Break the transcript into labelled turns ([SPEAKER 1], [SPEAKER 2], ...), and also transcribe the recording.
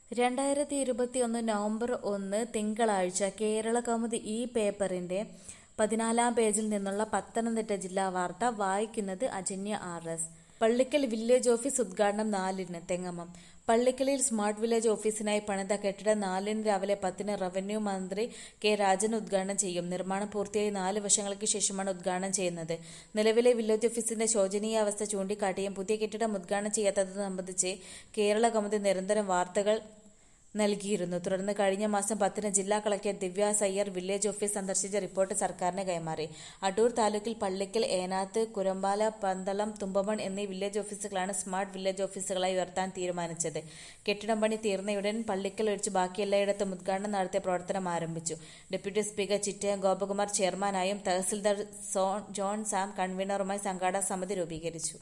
[SPEAKER 1] രണ്ടായിരത്തി ഇരുപത്തിയൊന്ന് നവംബർ ഒന്ന് തിങ്കളാഴ്ച കേരള കൗമുദി ഈ പേപ്പറിന്റെ പതിനാലാം പേജിൽ നിന്നുള്ള പത്തനംതിട്ട ജില്ലാ വാർത്ത വായിക്കുന്നത് Ajanya R S Pallikkal village office ഉദ്ഘാടനം നാലിന് തെങ്ങമം പള്ളിക്കലിൽ സ്മാർട്ട് വില്ലേജ് ഓഫീസിനായി പണിത കെട്ടിടം നാലിന് രാവിലെ പത്തിന് റവന്യൂ മന്ത്രി കെ രാജൻ ഉദ്ഘാടനം ചെയ്യും നിർമ്മാണം പൂർത്തിയായി നാല് വർഷങ്ങൾക്ക് ശേഷമാണ് ഉദ്ഘാടനം ചെയ്യുന്നത് നിലവിലെ വില്ലേജ് ഓഫീസിന്റെ ശോചനീയാവസ്ഥ ചൂണ്ടിക്കാട്ടിയും പുതിയ കെട്ടിടം ഉദ്ഘാടനം ചെയ്യാത്തത് സംബന്ധിച്ച് കേരള കൗമുദി നിരന്തരം വാർത്തകൾ നൽകിയിരുന്നു തുടർന്ന് കഴിഞ്ഞ മാസം പത്തിന് ജില്ലാ collector Divya S Iyer village office സന്ദർശിച്ച റിപ്പോർട്ട് സർക്കാരിന് കൈമാറി അടൂർ താലൂക്കിൽ പള്ളിക്കൽ ഏനാത്ത് കുരമ്പാല പന്തളം തുമ്പമൺ എന്നീ വില്ലേജ് ഓഫീസുകളാണ് സ്മാർട്ട് വില്ലേജ് ഓഫീസുകളായി ഉയർത്താൻ തീരുമാനിച്ചത് കെട്ടിടം പണി തീർന്നയുടൻ പള്ളിക്കൽ ഒഴിച്ച് ബാക്കി എല്ലായിടത്തും ഉദ്ഘാടനം നടത്തിയ പ്രവർത്തനം ആരംഭിച്ചു ഡെപ്യൂട്ടി സ്പീക്കർ ചിറ്റയം ഗോപകുമാർ ചെയർമാനായും തഹസിൽദാർ സോ- ജോൺ സാം കൺവീനറുമായി സംഘാടക സമിതി രൂപീകരിച്ചു